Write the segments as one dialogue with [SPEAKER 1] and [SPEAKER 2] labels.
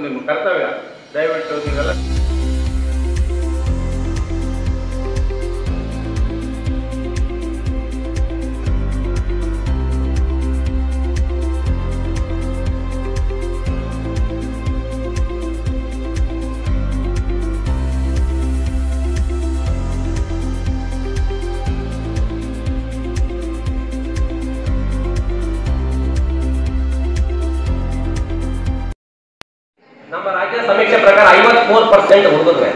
[SPEAKER 1] ನಿಮ್ಮ ಕರ್ತವ್ಯ ದಯವಿಟ್ಟು ನೀವೆಲ್ಲ
[SPEAKER 2] ನಮ್ಮ ರಾಜ್ಯದ ಸಮೀಕ್ಷೆ ಪ್ರಕಾರ ಐವತ್ಮೂರು ಪರ್ಸೆಂಟ್ ಹುಡುಗರುವೆ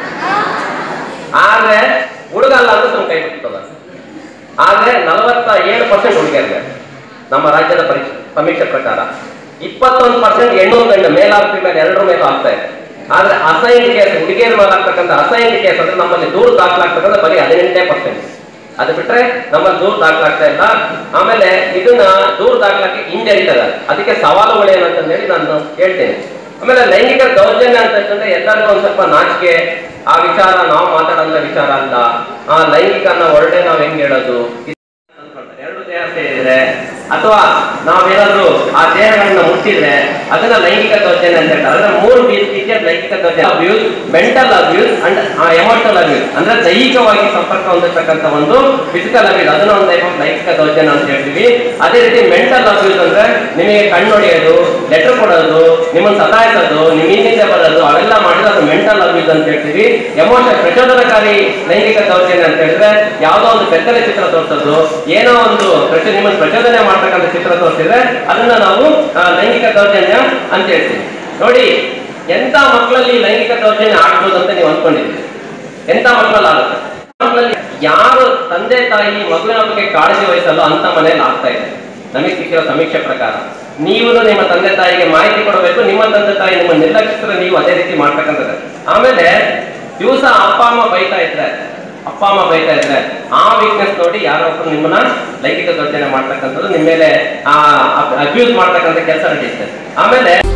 [SPEAKER 2] ಆದ್ರೆ ಹುಡುಗ ಅಲ್ಲ ಅಂತ ನಮ್ಮ ಕೈ ಬಿಡ್ತದ ಆದ್ರೆ ನಲವತ್ತ ಏಳು ಪರ್ಸೆಂಟ್ ಹುಡುಗಿಯರಿಗೆ ನಮ್ಮ ರಾಜ್ಯದ ಪರೀಕ್ಷೆ ಸಮೀಕ್ಷೆ ಪ್ರಕಾರ ಇಪ್ಪತ್ತೊಂದು ಪರ್ಸೆಂಟ್ ಹೆಣ್ಣು ಗಂಡು ಮೇಲ್ ಆರ್ ಫಿಮೇಲ್ ಎರಡರ ಮೇಲೂ ಆಗ್ತಾ ಇದೆ ಆದ್ರೆ ಅಸೈನ್ಡ್ ಕೇಸ್ ಹುಡುಗಿಯರ ಮೇಲೆ ಆಗ್ತಕ್ಕಂಥ ಅಸೈನ್ಡ್ ಕೇಸ್ ಅಂದ್ರೆ ನಮ್ಮಲ್ಲಿ ದೂರ ದಾಖಲಾಗ್ತಕ್ಕಂಥ ಬರೀ ಹದಿನೆಂಟೇ ಪರ್ಸೆಂಟ್ ಅದು ಬಿಟ್ರೆ ನಮ್ಮಲ್ಲಿ ದೂರ ದಾಖಲಾಗ್ತಾ ಇಲ್ಲ ಆಮೇಲೆ ಇದನ್ನ ದೂರ ದಾಖಲಾಗಿ ಹಿಂಜರಿತದ ಅದಕ್ಕೆ ಸವಾಲುಗಳು ಏನಂತ ಹೇಳಿ ನಾನು ಹೇಳ್ತೇನೆ ಆಮೇಲೆ ಲೈಂಗಿಕ ದೌರ್ಜನ್ಯ ಅಂತ ಅಂತಂದ್ರೆ ಎಲ್ಲರಿಗೂ ಒಂದ್ ಸ್ವಲ್ಪ ನಾಚಿಕೆ ಆ ವಿಚಾರ ನಾವು ಮಾತಾಡೋಂಥ ವಿಚಾರ ಅಲ್ಲ ಆ ಲೈಂಗಿಕ ಅನ್ನೋ ಹೊರಡೆ ನಾವ್ ಹೆಂಗ್ ಹೇಳೋದು ಅಂದ್ಕೊಳ್ತಾರೆ. ಎರಡು ದೇಹ ಸೇರಿದ್ರೆ ಅಥವಾ ನಾವೇನಾದ್ರೂ ಆ ದೇಹಗಳನ್ನ ಮುಟ್ಟಿದ್ರೆ ಅದನ್ನ ಲೈಂಗಿಕ ದೌರ್ಜನ್ಯ ಅಂತ ಹೇಳ್ತಾರೆ ಅಂದ್ರೆ ಮೂರು ರೀತಿಯ ಲೈಂಗಿಕ ದೌರ್ಜನ್ಯ abuse mental abuse and emotional abuse ಅಂದ್ರೆ ದೈಹಿಕವಾಗಿ ಸಂಪರ್ಕ ಹೊಂದಿರ್ತಕ್ಕಂಥ ಒಂದು ಫಿಸಿಕಲ್ ಅಬ್ಯೂಸ್ ಅದನ್ನ ಒಂದು ಟೈಪ್ ಆಫ್ ಲೈಂಗಿಕ ದೌರ್ಜನ್ಯ ಅಂತ ಹೇಳ್ತೀವಿ ಅದೇ ರೀತಿ ಮೆಂಟಲ್ ಅಬ್ಯೂಸ್ ಅಂದ್ರೆ ನಿಮಗೆ ಕಣ್ಣು ಹೊಡೆಯೋದು ಲೆಟರ್ ಕೊಡೋದು ನಿಮ್ಮನ್ನ ಸತಾಯಿಸೋದು ನಿಮ್ಮ ಹಿಂದೆ ಬರೋದು ಅವೆಲ್ಲ ಮಾಡಿದ್ರೆ ಅದು ಮೆಂಟಲ್ ಅಬ್ಯೂಸ್ ಅಂತ ಹೇಳ್ತೀವಿ ಎಮೋಷನ್ ಪ್ರಚೋದನಕಾರಿ ಲೈಂಗಿಕ ದೌರ್ಜನ್ಯ ಅಂತ ಹೇಳಿದ್ರೆ ಯಾವುದೋ ಒಂದು ಬೆತ್ತಲೆ ಚಿತ್ರ ತೋರಿಸೋದು ಏನೋ ಒಂದು ಪ್ರಚೋ ನಿಮ್ಮನ್ನು ಪ್ರಚೋದನೆ ಮಾಡ್ತಕ್ಕಂಥ ಚಿತ್ರ ತೋರಿಸಿದ್ರೆ ಅದನ್ನ ನಾವು ಆ, ಲೈಂಗಿಕ ದೌರ್ಜನ್ಯ ಅಂತ ಹೇಳ್ತೀವಿ ನೋಡಿ ಎಂತ ಮಕ್ಕಳಲ್ಲಿ ಲೈಂಗಿಕ ದೌರ್ಜನ್ಯ ಆಗ್ಬೋದು ಅಂತ ನೀವು ಅನ್ಕೊಂಡಿದ್ದೀರಿ ಎಂತ ಮಕ್ಕಳಲ್ಲಿ ಆಗುತ್ತೆ ಮಕ್ಕಳಲ್ಲಿ ಯಾರು ತಂದೆ ತಾಯಿ ಮಗುವಿನ ಬಗ್ಗೆ ಕಾಳಜಿ ವಹಿಸಲು ಅಂತ ಮನೆಯಲ್ಲಿ ಆಗ್ತಾ ಇದೆ ನಮಗೆ ಸಿಕ್ಕಿರೋ ಸಮೀಕ್ಷೆ ಪ್ರಕಾರ ನೀವು ನಿಮ್ಮ ತಂದೆ ತಾಯಿಗೆ ಮಾಹಿತಿ ಕೊಡಬೇಕು ನಿಮ್ಮ ತಂದೆ ತಾಯಿ ನಿಮ್ಮ ನಿರ್ಲಕ್ಷಿಸಿದ್ರೆ ನೀವು ಅದೇ ರೀತಿ ಮಾಡ್ತಕ್ಕಂಥದ್ದು ಆಮೇಲೆ ದಿವಸ ಅಪ್ಪ ಅಮ್ಮ ಬೈತಾ ಇದ್ರೆ ಅಪ್ಪ ಅಮ್ಮ ಬೈತಾ ಇದ್ರೆ ಆ ವೀಕ್ನೆಸ್ ನೋಡಿ ಯಾರೋ ಒಬ್ರು ನಿಮ್ಮನ್ನ ಲೈಂಗಿಕ ದೌರ್ಜನ್ಯ ಮಾಡ್ತಕ್ಕಂಥದ್ದು ನಿಮ್ಮ ಮೇಲೆ ಆ ಅಬ್ಯೂಸ್ ಮಾಡ್ತಕ್ಕಂಥ ಕೆಲಸ ನಡೆಯುತ್ತೆ ಆಮೇಲೆ